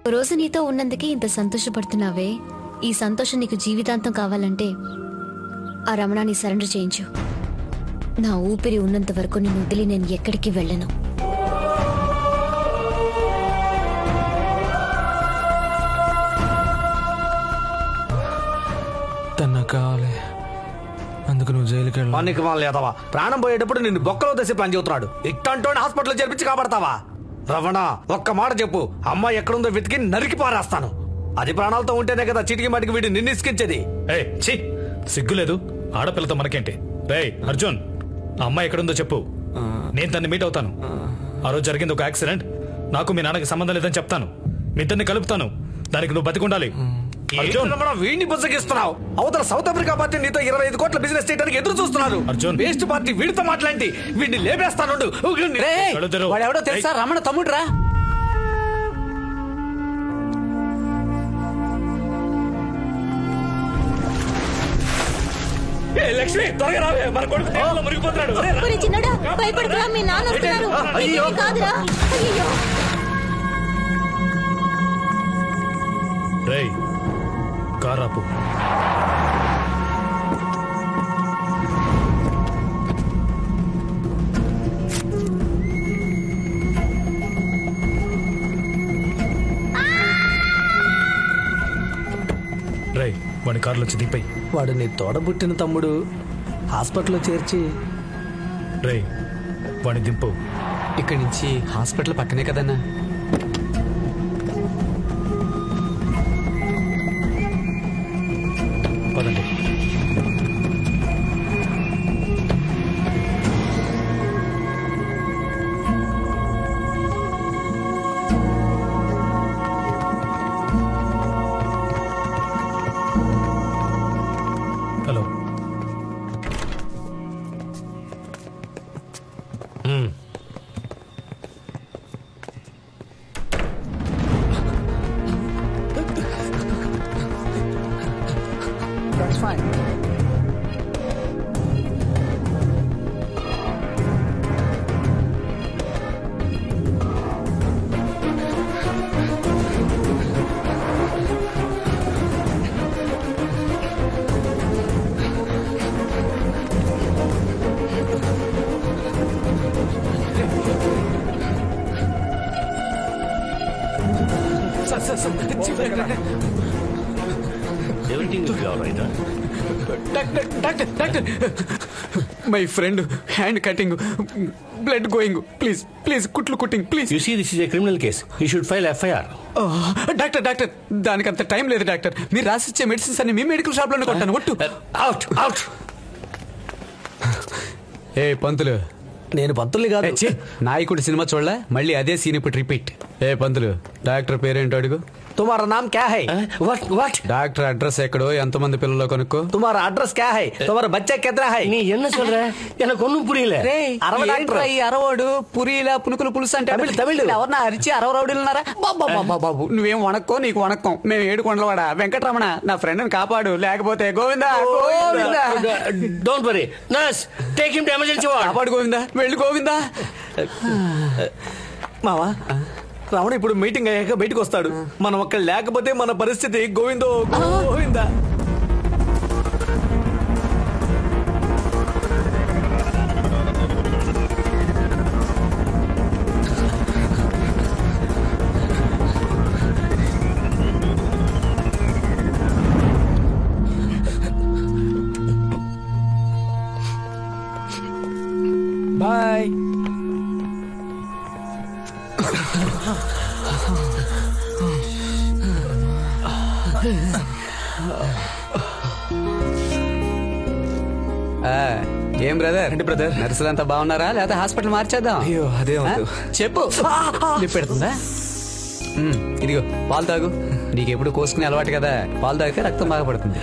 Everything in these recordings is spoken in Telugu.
రోజు నీతో ఉన్నందుకే ఇంత సంతోషపడుతున్నావే ఈ సంతోషం నీకు జీవితాంతం కావాలంటే ఆ రమణాన్ని సరెండర్ చేయించు నా ఊపిరి ఉన్నంత వరకు నేను వదిలి నేను ఎక్కడికి వెళ్ళను తను నాకు కావాలి అందుకు నువ్వు జైలుకి వెళ్ళాలి పనికి వాళ్ళు లేదవా ప్రాణం పోయేటప్పుడు నిన్ను బొక్కలో దశ ప్లాన్ చెబుతున్నాడు ఇట్టంటోని హాస్పిటల్ చేర్పించి కాపాడతావా రవణ ఒక్క మాట చెప్పు అమ్మాయి ఎక్కడుందో వెతికి నరికి పారేస్తాను అది ప్రాణాలతో ఉంటేనే కదా చిటికి మటికి వీడిని నిన్ను ఇసుకించేది ఏయ్ ఛీ సిగ్గులేదు ఆడపిల్లతో మనకేంటి రేయ్ అర్జున్ ఆ అమ్మాయి ఎక్కడుందో చెప్పు నేను తన్ని మీట్ అవుతాను ఆ రోజు జరిగింది ఒక యాక్సిడెంట్ నాకు మీ నాన్నకి సంబంధం లేదని చెప్తాను మీ ఇద్దరిని కలుపుతాను దానికి నువ్వు బతికుండాలి అర్జున్ రమణ వీడిని పుస్తకిస్తున్నావు అవతల సౌత్ ఆఫ్రికా పార్టీ నీతో ఇరవై ఐదు కోట్ల బిజినెస్ చేయడానికి ఎదురు చూస్తున్నారు అర్జున్. వేస్ట్ పార్టీ వీడితో మాట్లాడి వీడిని లేపేస్తాను కళ్ళు తెరువు. వాడెవడో తెలుసా రమణ తమ్ముడురా లక్ష్మి త్వరగా రావే మన కొడుకు దేవుళ్ళలో మునిగిపోతున్నాడు ఒరే చిన్నడా భయపడకురా మీ నాన్న వస్తున్నారు అయ్యో. నీకేమీ కాదురా అయ్యో రేయ్ కారాపు రేయ్ వాడి కారులో వచ్చి దింపై వాడు నీ తోడబుట్టిన తమ్ముడు హాస్పిటల్లో చేర్చి రేయ్ వాడిని దింపు ఇక్కడి నుంచి హాస్పిటల్ పక్కనే కదన్నా పదండి hello doctor doctor doctor my friend hand cutting blood going please please కుట్లు కుట్టింగ్ please You see, this is a criminal case. You should file FIR. Doctor doctor దానికి అంత టైం లేదు డాక్టర్ మీరు రాసిచ్చే మెడిసిన్స్ అన్ని మీ మెడికల్ షాప్ లోనే కొట్టాను ఒట్టు Out, out. ఏ పంతులు నేను పంతుల్ని ఏ, కాదు ఛీ, నాయకుడు సినిమా చూడలే మళ్ళీ అదే సీన్ ఇప్పుడు రిపీట్ ఏ పంతులు డాక్టర్ పేరేంటో అడుగు తుమారా నామ్ క్యా హై Huh? What, what? Doctor address ఎక్కడో ఎంతమంది పిల్లలు కనుక్కో తుమారా అడ్రస్ క్యా హై తుమారా బచ్చా కెత్రా హై நீ என்ன சொல்ற எனக்கு ஒண்ணும் புரியல అరవ డాక్టర్. ఏంట్రా ఈ అరవోడు పురిలా పునుకులు పులుసు అంటే తమిళ్, తమిళ్. ఎవరన్నా అరిచి అరవ రౌడీలు ఉన్నారా బాబా బాబా బాబు నువ్వేం వణక్కో నీకు వణక్కం మేము ఏడు కొండలవాడ వెంకటరమణ నా ఫ్రెండ్ కాపాడు లేకపోతే Govinda Govinda Don't worry. Nurse, take him to emergency ward. కాపాడు గోవిందా వెళ్ళి గోవిందా మావా రావణ ఇప్పుడు మీటింగ్ అయ్యాక బయటకు వస్తాడు మనం ఒక్క లేకపోతే మన పరిస్థితి గోవిందో గోవిందా బాయ్ ఆ, ఏం బ్రదర్ ఏంటి brother? నర్సులంతా బాగున్నారా లేకపోతే హాస్పిటల్ మార్చేద్దాం అయ్యో, అదే ఆ? వద్దు. చెప్పు లిప్ పెడుతుందా ఉమ్, ఇదిగో పాలు తాగు నీకు ఎప్పుడు కోసుకునే అలవాటు కదా పాలు తాగితే రక్తం బాగా పడుతుంది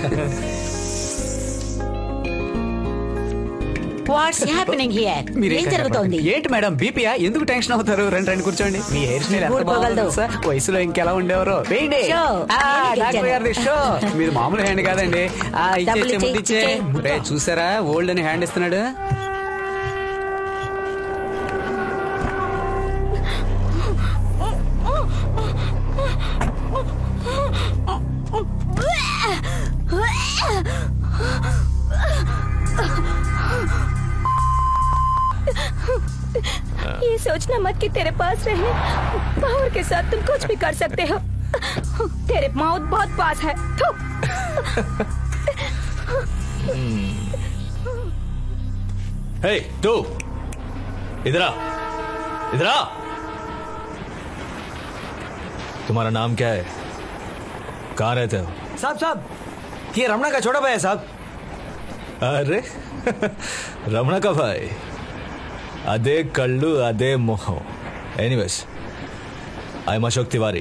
వాట్స్ హ్యాపెనింగ్ హియర్ మీరేం ఏం కంగారు జరుగుతోంది పడకండి. ఏంటి మేడం బీపీయా ఎందుకు టెన్షన్ అవుతారు రండి రండి కూర్చోండి మీ హెయిర్ స్టైల్ ఎంత ఊడిపోగలదు. బాగుందో తెలుసా? వయసులో ఇంకెలా ఉండేవారో వేయండి షో. ఆ, నేను డాక్టర్ గెలిచాను. గారిది షో మీరు మామూలు హ్యాండ్ కాదండి ఆ, ఇచ్చే డబ్బులు ఇచ్చే, ముందు ఇచ్చే, ఇచ్చే ఇచ్చే. రే, చూసారా ఓల్డ్ అని హ్యాండ్ ఇస్తున్నాడు ये सोचना मत कि तेरे पास रहने पावर के साथ तुम कुछ भी कर सकते हो तेरे मौत बहुत पास है थू। हे तू इधर आ इधर आ तुम्हारा नाम क्या है कहाँ रहते हो साहब साहब ये रमणा का छोटा भाई है साहब అరే రమణ కబాయ్ అదే కళ్ళు అదే మొహం ఎనీవేస్ ఐఎమ్ అశోక్ తివారీ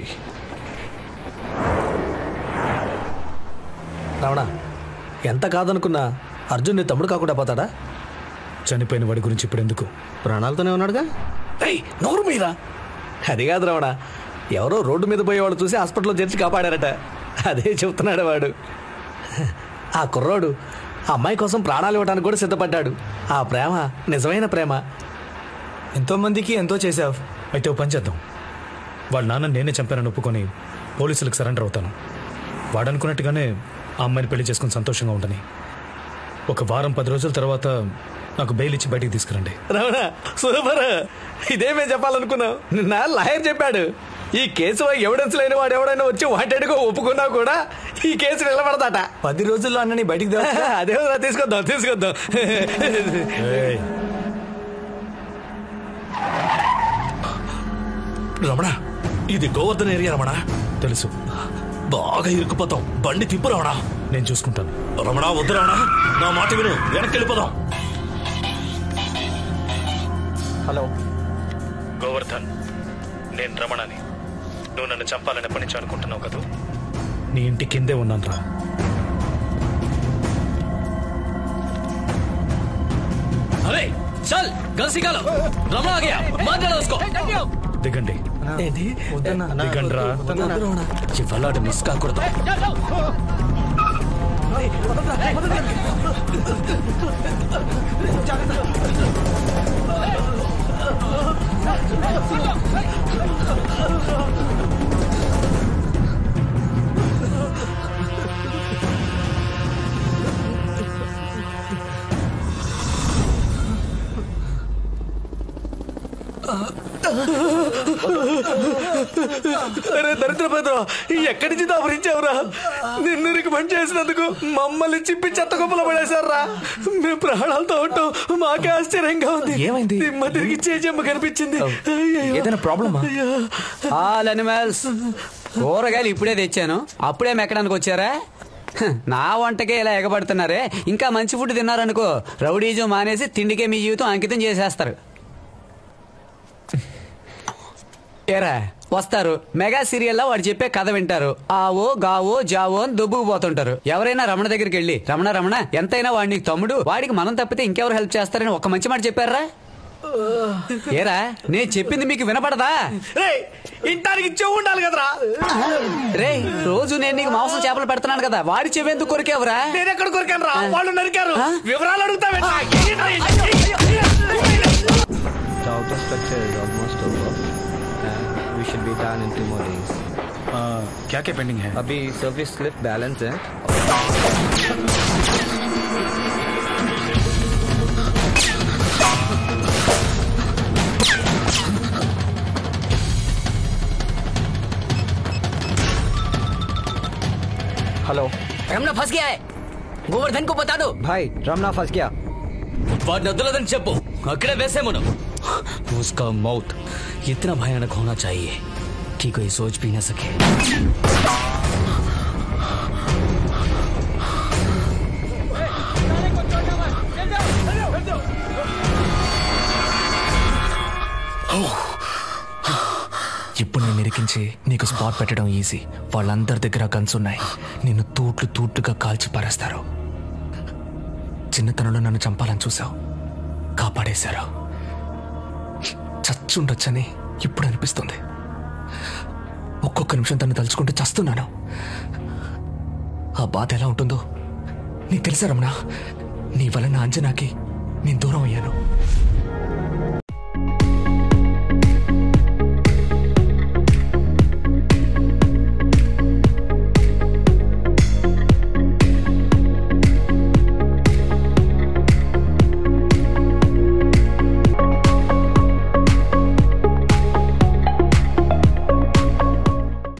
రమణ ఎంత కాదనుకున్నా అర్జున్ నీ తమ్ముడు కాకుండా పోతాడా చనిపోయిన వాడి గురించి ఇప్పుడు ఎందుకు ప్రాణాలతోనే ఉన్నాడుగా ఏయ్ నోరు మీద అది కాదు రమణ ఎవరో రోడ్డు మీద పోయేవాడు చూసి హాస్పిటల్లో చేర్చి కాపాడారట అదే చెప్తున్నాడు వాడు ఆ కుర్రోడు ఆ అమ్మాయి కోసం ప్రాణాలు ఇవ్వడానికి కూడా సిద్ధపడ్డాడు ఆ ప్రేమ నిజమైన ప్రేమ ఎంతో మందికి ఎంతో చేసావు అయితే ఓ పని చేద్దాం వాళ్ళ నాన్న నేనే చంపానని ఒప్పుకొని పోలీసులకు సరెండర్ అవుతాను వాడనుకున్నట్టుగానే ఆ అమ్మాయిని పెళ్లి చేసుకుని సంతోషంగా ఉండని ఒక వారం పది రోజుల తర్వాత నాకు బెయిల్ ఇచ్చి బయటికి తీసుకురండి రమణ సూపర్ ఇదే మేము చెప్పాలనుకున్నాం నిన్న లాయర్ చెప్పాడు ఈ కేసు ఎవిడెన్స్ లేని వాడు ఎవడైనా వచ్చి వాటెడుగా ఒప్పుకున్నా కూడా ఈ కేసు నిలబడదట పది రోజుల్లో అన్నని బయటికి దా అదే రా, తీసుకొద్దాం తీసుకొద్దాం ఏయ్, రమణ ఇది గోవర్ధన్ ఏరియా రమణ తెలుసు బాగా ఇరుక్కుపోతాం బండి తిప్పు రమణ నేను చూసుకుంటాను రమణ వద్దు రమణ నా మాట విను వెనక్కి వెళ్ళిపోదాం హలో గోవర్ధన్ నేను రమణని నువ్వు నన్ను చంపాలని ఎప్పటి నుంచి అనుకుంటున్నావు కదా నీ ఇంటి కిందే ఉన్నాను రా అరే చల్ గల్సి కాలో రమణ ఆ గయా మాట్లాడు ఉస్కో దిగండి ఏంటి దిగండి రా ఇవాళ ఆడు మిస్ కాకూడదు అరే దరిద్ర పేదరా ఎక్కడి నుంచి దాపరించావురా నిన్ను రికమెండ్ చేసినందుకు మమ్మల్ని చిప్పి చెత్త కుప్పలో పడేశారా మేము ప్రాణాలతో ఉంటాం మాకే ఆశ్చర్యంగా ఉంది ఏమైంది? దిమ్మ తిరిగి చేజమ్మ కనిపించింది అయ్యయ్యో. ఏదైనా ప్రాబ్లమా అయ్యో. ఆల్ అనిమల్స్ కూరగాయలు ఇప్పుడే తెచ్చాను అప్పుడే మెక్కడానికి వచ్చారా హ, నా వంటకే ఇలా ఎగబడుతున్నారే ఇంకా మంచి ఫుడ్ తిన్నారనుకో రౌడీజం మానేసి తిండికే మీ జీవితం అంకితం చేసేస్తారు ఏరా వస్తారు మెగా సీరియల్లో వాడు చెప్పే కథ వింటారు ఆవో గావో జావో అని దొబ్బుకు పోతుంటారు ఎవరైనా రమణ దగ్గరికి వెళ్ళి రమణ రమణ ఎంతైనా వాడి నీకు తమ్ముడు వాడికి మనం తప్పితే ఇంకెవరు హెల్ప్ చేస్తారని ఒక మంచి మాట చెప్పారా ఏరా నేను చెప్పింది మీకు వినపడదా రేయ్, ఇంటానికి చెవు ఉండాలి కదరా రే రోజు నేను నీకు మాంసం చేపలు పెడుతున్నాను కదా వాడి చెవెందుకు కొరికేవరా నేను ఎక్కడ కొరికాను రా వాళ్ళు నరికారు ఆ? వివరాలు అడుగుతావేంట్రా? The outer structure is almost over. And we should be done in two more days. क्या क्या पेंडिंग है अभी सर्विस लिफ्ट बैलेंस है हेलो రమణ ఫస్ గయా హై గోవర్ధన్ को बता दो भाई रमना फंस गया వాడిని వదలదని చెప్పు అక్కడే వేసేమను उसका मौत इतना भयानक होना चाहिए कि कोई सोच भी न सके ఇప్పుడు నేను ఇరికించి నీకు స్పాట్ పెట్టడం ఈజీ వాళ్ళందరి దగ్గర గన్స్ ఉన్నాయి నిన్ను తూట్లు తూట్లుగా కాల్చి పారేస్తారు చిన్నతనంలో నన్ను చంపాలని చూసావు కాపాడేశారు చచ్చుండొచ్చని ఇప్పుడు అనిపిస్తుంది ఒక్కొక్క నిమిషం తను తలుచుకుంటూ చస్తున్నాను ఆ బాధ ఎలా ఉంటుందో నీకు తెలుసా రమణ నీ వలన అంజనాకి నేను దూరం అయ్యాను